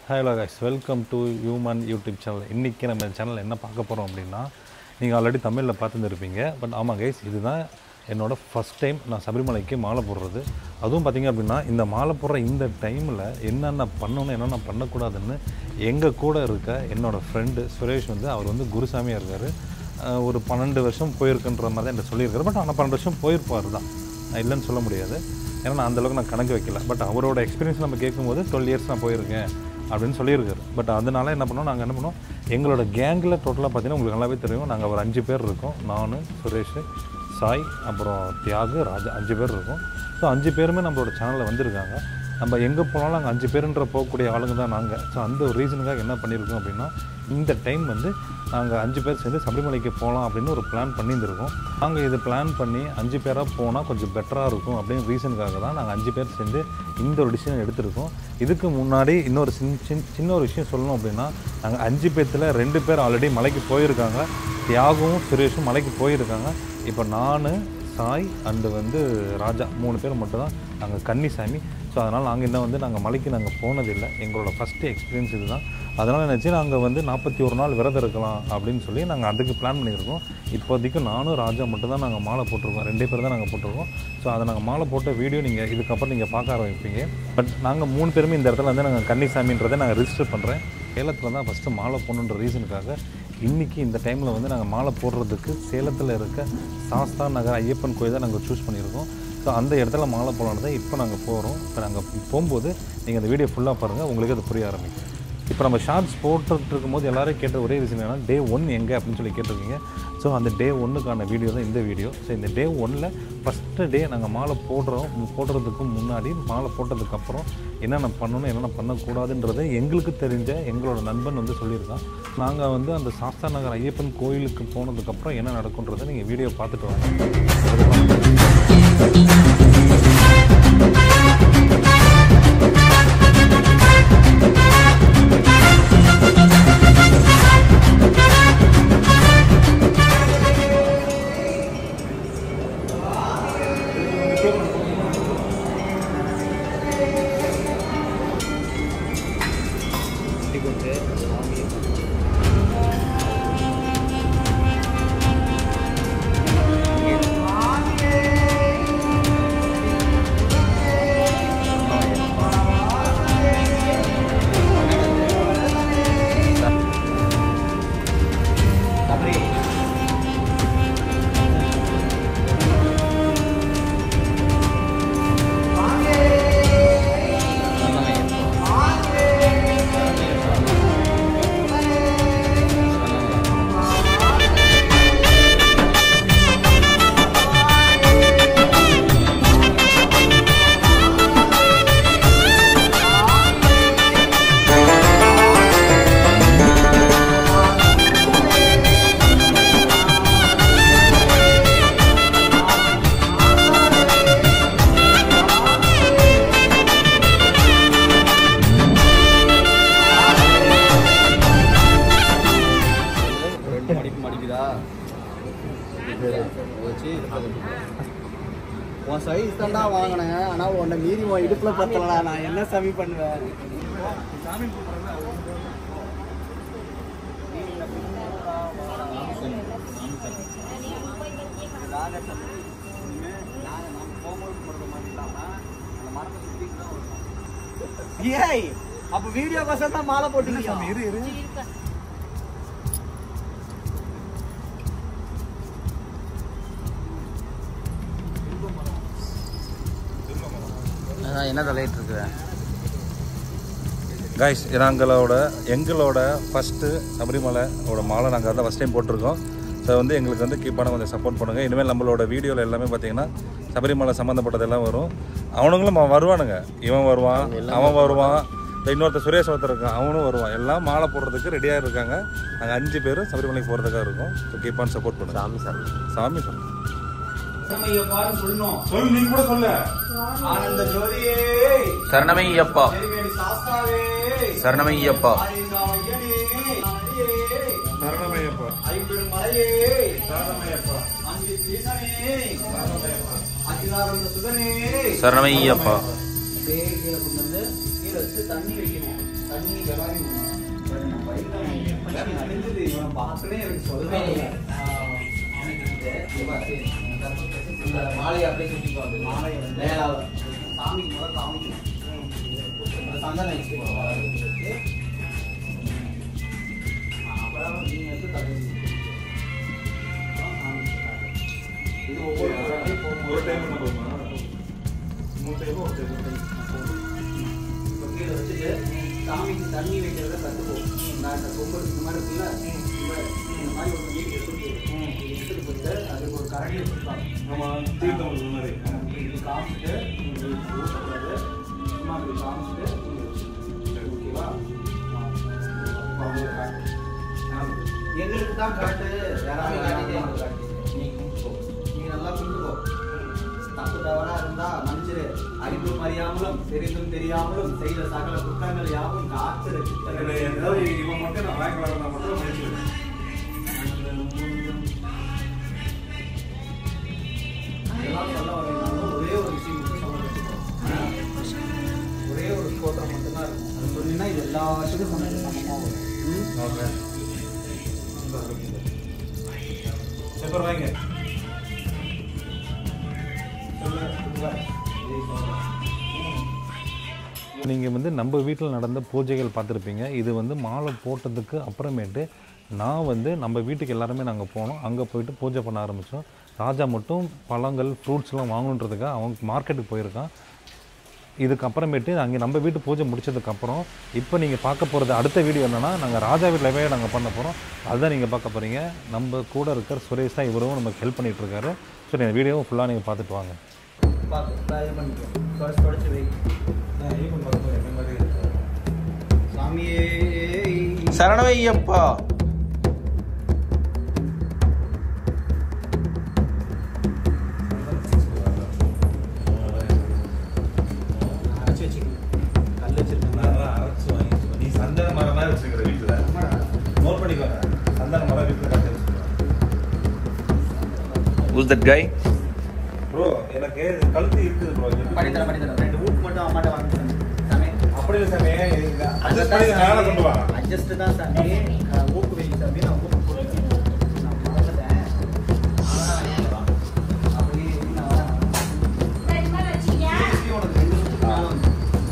Hello guys welcome to human YouTube channel இன்றைக்கி நம்ம channel என்ன பார்க்க போகிறோம் அப்படின்னா நீங்கள் ஆல்ரெடி தமிழில் பார்த்துருந்துருப்பீங்க பட் ஆமாம் கைஸ் இதுதான் என்னோடய ஃபஸ்ட் டைம் நான் சபரிமலைக்கு மாலை போடுறது அதுவும் பார்த்தீங்க அப்படின்னா இந்த மாலை போடுற இந்த டைமில் என்னென்ன பண்ணணும் என்னென்ன பண்ணக்கூடாதுன்னு எங்கள் கூட இருக்க என்னோடய ஃப்ரெண்டு சுரேஷ் வந்து அவர் வந்து குருசாமியாக இருக்கார் ஒரு பன்னெண்டு வருஷம் போயிருக்குன்ற மாதிரி தான் என்கிட்ட சொல்லியிருக்காரு பட் ஆனால் பன்னெண்டு வருஷம் போயிருப்பார் தான் நான் இல்லைன்னு சொல்ல முடியாது ஏன்னா நான் அந்தளவுக்கு நான் கணக்கு வைக்கல பட் அவரோட எக்ஸ்பீரியன்ஸ் நம்ம கேட்கும்போது டுவெல் இயர்ஸ் நான் போயிருக்கேன் அப்படின்னு சொல்லியிருக்காரு பட் அதனால என்ன பண்ணோம் நாங்கள் என்ன பண்ணோம் எங்களோட கேங்கில் டோட்டலாக பார்த்தீங்கன்னா உங்களுக்கு நல்லாவே தெரியும் நாங்கள் ஒரு அஞ்சு பேர் இருக்கோம் நான் சுரேஷ் சாய் அப்புறம் தியாகு ராஜா அஞ்சு பேர் இருக்கோம் ஸோ அஞ்சு பேருமே நம்மளோட சேனலில் வந்திருக்காங்க நம்ம எங்கே போனாலும் அங்கே அஞ்சு பேருன்ற போகக்கூடிய ஆளுங்க தான் நாங்கள் ஸோ அந்த ஒரு ரீசனுக்காக என்ன பண்ணியிருக்கோம் அப்படின்னா இந்த டைம் வந்து நாங்கள் அஞ்சு பேர் சேர்ந்து சபரிமலைக்கு போகலாம் அப்படின்னு ஒரு பிளான் பண்ணியிருந்திருக்கோம் நாங்கள் இது பிளான் பண்ணி அஞ்சு பேராக போனால் கொஞ்சம் பெட்டராக இருக்கும் அப்படின்னு ரீசனுக்காக தான் நாங்கள் அஞ்சு பேர் சேர்ந்து இந்த ஒரு டிசிஷன் எடுத்திருக்கோம் இதுக்கு முன்னாடி இன்னொரு சின்ன சின்ன சின்ன ஒரு விஷயம் சொல்லணும் அப்படின்னா நாங்கள் அஞ்சு பேர்த்தில் ரெண்டு பேர் ஆல்ரெடி மலைக்கு போயிருக்காங்க தியாகவும் சுரேஷும் மலைக்கு போயிருக்காங்க இப்போ நான் சாய் அண்டு வந்து ராஜா மூணு பேர் மட்டும் தான் நாங்கள் கன்னிசாமி ஸோ அதனால் நாங்கள் இன்னும் வந்து நாங்கள் மலைக்கு நாங்கள் போனதில்லை எங்களோட ஃபஸ்ட்டு எக்ஸ்பீரியன்ஸ் இதுதான் அதனால் நினச்சி நாங்கள் வந்து நாற்பத்தி ஒரு நாள் விரதம் இருக்கலாம் அப்படின்னு சொல்லி நாங்கள் அதுக்கு பிளான் பண்ணியிருக்கோம் இப்போதைக்கு நானும் ராஜா மட்டும் தான் நாங்கள் மாலை போட்டிருக்கோம் ரெண்டே பேர் தான் நாங்கள் போட்டிருக்கோம் ஸோ அதை நாங்கள் மாலை போட்ட வீடியோ நீங்கள் இதுக்கப்புறம் நீங்கள் பார்க்க ஆரம்பிப்பீங்க பட் நாங்கள் மூணு பேருமே இந்த இடத்துல வந்து நாங்கள் கன்னிசாமின்றதை நாங்கள் ரிஜிஸ்டர் பண்ணுறேன் சேலத்தில் தான் ஃபஸ்ட்டு மாலை போடணுன்ற ரீசனுக்காக இன்றைக்கி இந்த டைமில் வந்து நாங்கள் மாலை போடுறதுக்கு சேலத்தில் இருக்க சாஸ்தா நகர் ஐயப்பன் கோயில் தான் நாங்கள் சூஸ் பண்ணியிருக்கோம் ஸோ அந்த இடத்துல மாலை போடலான்னு தான் இப்போ நாங்கள் போகிறோம் இப்போ நாங்கள் போகும்போது நீங்கள் அந்த வீடியோ ஃபுல்லாக பாருங்கள் உங்களுக்கு அது புரிய ஆரம்பிக்கும் இப்போ நம்ம ஷார்ட்ஸ் போட்டுட்டு இருக்கும்போது எல்லாரும் கேட்ட ஒரே ரீசன் என்னன்னா டே ஒன் எங்கே அப்படின்னு சொல்லி கேட்டிருக்கீங்க ஸோ அந்த டே ஒன்றுக்கான வீடியோ தான் இந்த வீடியோ ஸோ இந்த டே ஒன்னில் ஃபஸ்ட்டு டே நாங்கள் மாலை போடுறோம் போடுறதுக்கு முன்னாடி மாலை போட்டதுக்கப்புறம் என்னென்ன பண்ணணும் என்னென்ன பண்ணக்கூடாதுன்றதை எங்களுக்கு தெரிஞ்ச எங்களோட நண்பன் வந்து சொல்லியிருக்கான் நாங்கள் வந்து அந்த சாஸ்தா நகர் ஐயப்பன் கோயிலுக்கு போனதுக்கப்புறம் என்ன நடக்குன்றதை நீங்கள் வீடியோ பார்த்துட்டு வாங்க ரெண்டு மணிக்கு மடிக்குதா வச்சு உன் சைஸ் தான்டா வாங்கினேன் ஆனால் உன்னை மீறி உன் இடுப்புல பத்தலடா நான் என்ன சாமி பண்ணுவேன் ஏய் அப்ப வீடியோ கோசம் தான் மாலை போட்டுருக்கீங்க இரு இரு என்ன தலையிட்டு இருக்கு கைஸ் நாங்களோட எங்களோட ஃபஸ்ட்டு சபரிமலையோட மாலை நாங்கள் வந்து ஃபஸ்ட் டைம் போட்டிருக்கோம் ஸோ வந்து எங்களுக்கு வந்து கீப்பான கொஞ்சம் சப்போர்ட் பண்ணுங்கள் இனிமேல் நம்மளோட வீடியோவில் எல்லாமே பார்த்தீங்கன்னா சபரிமலை சம்மந்தப்பட்டதெல்லாம் வரும் அவனுங்களும் அவன் வருவானுங்க இவன் வருவான் அவன் வருவான் இந்த இன்னொருத்தர் சுரேஷ் ஒருத்தர் இருக்கான் அவனும் வருவான் எல்லாம் மாலை போடுறதுக்கு ரெடியாக இருக்காங்க நாங்கள் அஞ்சு பேரும் சபரிமலைக்கு போகிறதுக்காக இருக்கோம் ஸோ கீப்பான் சப்போர்ட் பண்ணுங்க சாமி சார் சாமி சொல்லு சொல்லணும் சொல்லு நீ கூட சொல்லு ஆனந்த ஜோதியே சரணமையப்பா நெருங்கடி சாஸ்தாவே சரணமையப்பா ஆதிசாமையனே, அடியே, சரணமையப்பா ஐம்பெருமலையே அஞ்சு சீசனே அகிலானந்த சுதனே சரணமையப்பா அப்படியே கீழே கொண்டு வந்து கீழே வச்சு தண்ணி வைக்கணும் தண்ணி எல்லாரையும் சரி, நான் பைக்ல நான் நனைஞ்சது இவனை பார்த்தனே எனக்கு சொல்லவே இல்லை. இந்த மாலையை அப்படியே சுத்திக்கோ அது. மாலை வந்து மேலால. சாமிக்கு முதல்ல காமிக்கணும். அந்த சந்தனம் வச்சுக்கோ. ஆ, அப்புறம் நீங்க எடுத்து தலையில ஊத்திக்கணும். அப்புறம் சாமிக்கு காட்டு. இது ஒவ்வொரு தடவையும் போகும்போது ஒரு டைம் என்ன போதுமா மூணு டைம் ஒரு டைம் இப்போ கீழே வச்சுட்டு சாமிக்கு தண்ணி வைக்கிறத கற்றுப்போம் நான் இந்த கொம்பு இந்த மாதிரி இருக்குல்ல இந்த இந்த மாதிரி ஒரு வீடு எடுத்துட்டு போய் எடுத்துட்டு போயிட்டு அதுக்கு ஒரு கரண்டி வச்சுருப்பாங்க ஆமாம் தீர்த்தம் சொன்னாரு இது காமிச்சிட்டு இது ஊற்றக்கூடாது சும்மா இப்படி காமிச்சிட்டு இங்க வச்சுக்கணும். ஓகேவா ஆ. இப்போ அவங்க காட்டு. எங்களுக்கு தான் காட்டு சாமி யாராவது காட்டிட்டு காட்டிட்டு எனக்கு காட்டு. நீ கும்பிட்டுக்கோ. நீ நல்லா கும்பிட்டுக்கோ தப்பு தவறா இருந்தா மன்னிச்சிரு அறிந்தும் அறியாமலும் தெரிந்தும் தெரியாமலும் செய்த சகல குற்றங்கள் யாவும் காத்து ரசித்தல் இவன் மட்டும் நான் வாங்கி வரலாம் மட்டும் மன்னிச்சிடுறேன் இதெல்லாம் சொல்ல வரீங்கனாலும் ஒரே ஒரு விஷயம் மட்டும் சொல்ல வச்சுக்கோ ஒரே ஒரு ஸ்தோத்திரம் மட்டும்தான் இருக்கும் அது சொன்னீங்கன்னா இது எல்லாத்துக்கும் சொன்னது சமமாக வரும் ம்? ஓகே சூப்பர் வாங்க நீங்கள் வந்து நம்ம வீட்டில் நடந்த பூஜைகள் பார்த்துருப்பீங்க இது வந்து மாலை போட்டதுக்கு அப்புறமேட்டு நான் வந்து நம்ம வீட்டுக்கு எல்லாருமே நாங்கள் போனோம் அங்கே போயிட்டு பூஜை பண்ண ஆரம்பித்தோம் ராஜா மட்டும் பழங்கள் ஃப்ரூட்ஸ்லாம் வாங்கணுன்றதுக்காக அவங்க மார்க்கெட்டுக்கு போயிருக்கான் இதுக்கப்புறமேட்டு அங்கே நம்ம வீட்டு பூஜை முடிச்சதுக்கப்புறம் இப்போ நீங்கள் பார்க்க போகிறது அடுத்த வீடியோ என்னன்னா நாங்கள் ராஜா வீட்டிலவே நாங்கள் பண்ண போகிறோம் அதுதான் நீங்கள் பார்க்க போகிறீங்க நம்ம கூட இருக்கிற சுரேஷ் தான் இவரும் நமக்கு ஹெல்ப் பண்ணிட்டு இருக்காரு ஸோ நீங்கள் வீடியோவும் ஃபுல்லாக நீங்கள் பார்த்துட்டு வாங்க பார்த்து நான் இது பண்ணிக்கோ தொடச்சு தொடச்சு வை சாமியே சரணமையப்பா அரைச்சி வச்சுக்கணும் கல் வச்சிருக்கேன் நீ சந்தன மரம் தான் வச்சுருக்கிற வீட்டில் நோட் பண்ணிக்கோங்க சந்தன மரம் வீட்டில் கட்டி வச்சுருக்கேன் Who's that guy? ப்ரோ எனக்கு கழுத்து இருக்குது ப்ரோ பண்ணித்தரேன் பண்ணித்தரேன் ரெண்டு ஊக்கு மட்டும் அம்மாட்ட வாங்க சாமி அப்படி இல்லை சாமி அட்ஜஸ்ட் பண்ணி மேலே கொண்டு வா அட்ஜஸ்ட் தான் சாமி அஹ், ஊக்கு வைங்க சாமி நான் ஊக்கு போட்டுக்கிறேன். நான் மறந்துட்டேன் அதான் வாங்கிட்டு வா. அப்படியே நான் வரேன். திருப்பி உனக்கு ரெண்டு சுத்துக்கு மேல வந்து.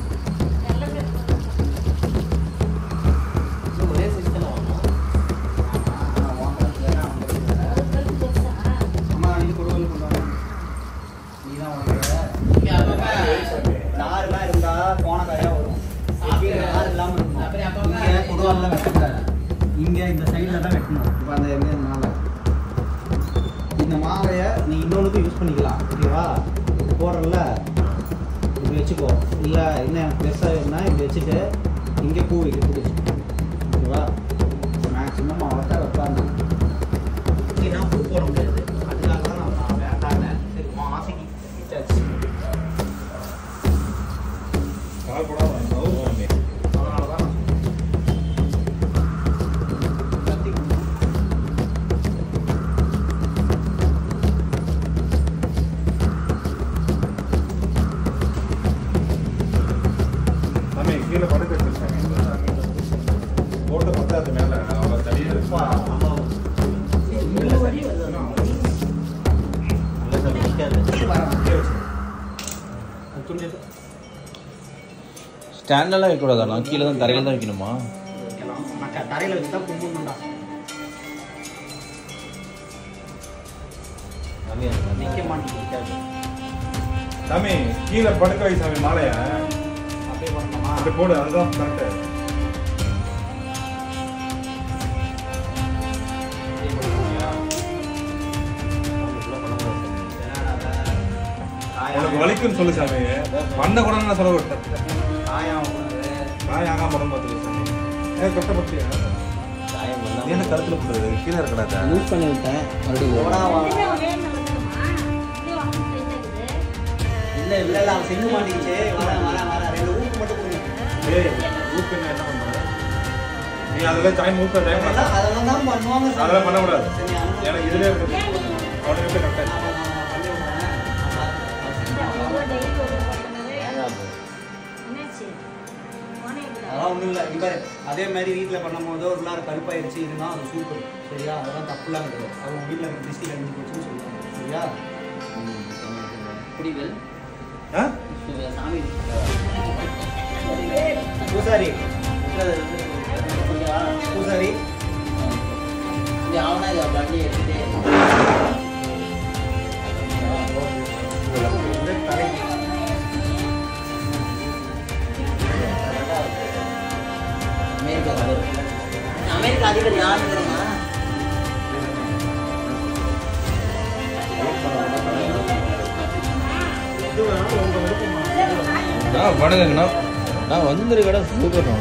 இன்னும் ஒரே சிஸ்டம் வாங்கணும் ஆமா, வாங்கலாம். ஏன்னா, அவங்க அம்மா இது கொடுவல் கொண்டு வாங்க நீதான் உனக்கு நார்லாம் இருந்தா போன காயா வரும் கீழே நார் இல்லாம இருக்கணும் அப்படி அப்பப்ப இங்க கொடுவால்லாம் வெட்டக்கூடாது இங்க இந்த சைடுல தான் வெட்டணும் இப்போ அந்த எங்க மாலை இந்த மாலையை நீ இன்னொன்றுக்கும் யூஸ் பண்ணிக்கலாம் ஓகேவா இது போடுறல இப்படி வச்சுக்கோ இல்லை இன்னும் எனக்கு பெருசாக வேணும்னா இப்படி வச்சுட்டு இங்கே பூ வைக்க பிடிச்சி ஓகேவா மேக்ஸிமம் அவர்கிட்ட வைப்பாங்க ஏன்னா பூ போட முடியாது அதுக்காக தான் நான் வேண்டாங்க சரி உன் ஆசைக்கு வச்சாச்சு கால் போடாம வாங்கி அதனால தான் கத்தி சாமி கீழே படுக்க வச்சிருக்காங்க போட்ட பத்தாது மேலே அவ்வளோ தனியாக அப்பா, இருக்கும் அம்மா. இல்ல சார். இல்ல சார், நிக்காது. இங்கே வச்சு. அது துணி எடுத்து ஸ்டாண்டெல்லாம் வைக்கக்கூடாதா கீழே தான் தரையில் தான் வைக்கணுமா வைக்கலாம். நான் க- தரையில வச்சு தான் கும்பிடணும்டா. நிக்க மாட்டேங்குது, நிக்காது. சாமி கீழே படுக்க வை சாமி மாலைய அப்படியே பண்ணலாமா? அப்படி போடு அதுதான் கரெக்டு அப்படியே பண்ணலாமா? காயா- உனக்கு வலிக்குன்னு சொல்லு சாமி பண்ண கூட நான் சொல்ல விட்டேன் காயா உனக்கு. நான் ஆகாம படம் பார்த்துருக்கேன் சாமி ஏன் கஷ்டப்பட்டியா என்ன கருத்துல போடுறது கீழே இருக்கடா யூஸ் பண்ணி விட்டேன் மறுபடியும் போடா வா. இல்ல இல்ல இல்ல அவன் செஞ்சு மாட்டேங்குச்சு வரேன் வரேன் வரேன் ரெண்டு ஊக்கு மட்டும் கொடுங்க ஏய் ஊக்கு என்ன என்ன பண்ற நீ அதில் டைம் ஊக்க டைம் அதெல்லாம் அதெல்லாம் தான் பண்ணுவாங்க சார். அதெல்லாம் பண்ணக்கூடாது சரி, அனுப்பு. எனக்கு இதுலேயே இருக்குது அவனுக்கு எப்படி கரெக்டாக நான் நான் பண்ணி விடுறேன். அதெல்லாம் ஒன்றும் இல்லை இப்போ அதே மாதிரி வீட்டில் பண்ணும்போது ஒரு நாள் கருப்பாயிருச்சு இதுனா அது சூப்பர் சரியா அதெல்லாம் தப்புலாம் கிடையாது அவங்க வீட்டில் இருக்க டிஸ்டி கழிஞ்சு போச்சுன்னு சொல்லுவாங்க சரியா புரியுது ஆ சாமி பூசாரி புரியுதா? பூசாரி இது அவனா இதை வண்டி எடுத்துட்டு இந்த தலைக்கு அமெரிக்கா அதிபர். அமெரிக்கா அதிபர் யாருன்னு தெரியுமா எது வேணாலும் உங்க விருப்பமா எது வேணாலும். நான் வணக்கங்கண்ணா நான் வந்திருக்கடா சூப்பர்ண்ணா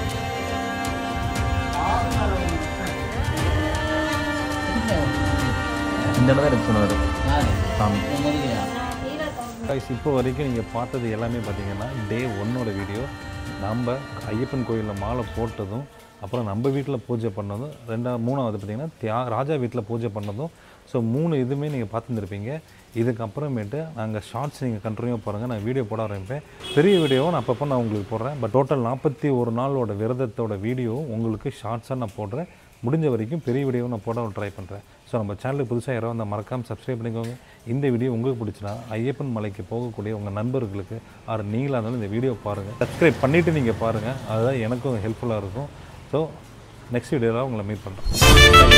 இந்த இடம் தான் எனக்கு சொன்னார் யாரு சாமி உன் முதலியா கைஸ் இப்போ வரைக்கும் நீங்கள் பார்த்தது எல்லாமே பார்த்தீங்கன்னா டே ஒன்னோட வீடியோ நம்ம ஐயப்பன் கோயிலில் மாலை போட்டதும் அப்புறம் நம்ம வீட்டில் பூஜை பண்ணதும் ரெண்டா மூணாவது பார்த்தீங்கன்னா தியா ராஜா வீட்டில் பூஜை பண்ணதும் ஸோ மூணு இதுவுமே நீங்கள் பார்த்துருந்துருப்பீங்க இதுக்கப்புறமேட்டு நாங்கள் ஷார்ட்ஸ் நீங்கள் கண்டினியூ பாருங்கள் நான் வீடியோ போட ஆரம்பிப்பேன் பெரிய வீடியோவும் நான் அப்பப்போ நான் உங்களுக்கு போடுறேன் பட் டோட்டல் நாற்பத்தி ஒரு நாளோட விரதத்தோட வீடியோவும் உங்களுக்கு ஷார்ட்ஸாக நான் போடுறேன் முடிஞ்ச வரைக்கும் பெரிய வீடியோ நான் போட ட்ரை பண்ணுறேன் ஸோ நம்ம சேனலுக்கு புதுசாக யாரோ அந்த மறக்காமல் சப்ஸ்கிரைப் பண்ணிக்கோங்க இந்த வீடியோ உங்களுக்கு பிடிச்சினா ஐயப்பன் மலைக்கு போகக்கூடிய உங்கள் நண்பர்களுக்கு ஆர் நீங்களாக இருந்தாலும் இந்த வீடியோ பாருங்கள் சப்ஸ்கிரைப் பண்ணிவிட்டு நீங்கள் பாருங்கள் அதுதான் எனக்கும் ஹெல்ப்ஃபுல்லாக இருக்கும் ஸோ நெக்ஸ்ட் வீடியோவில் உங்களை மீட் பண்ணுறேன்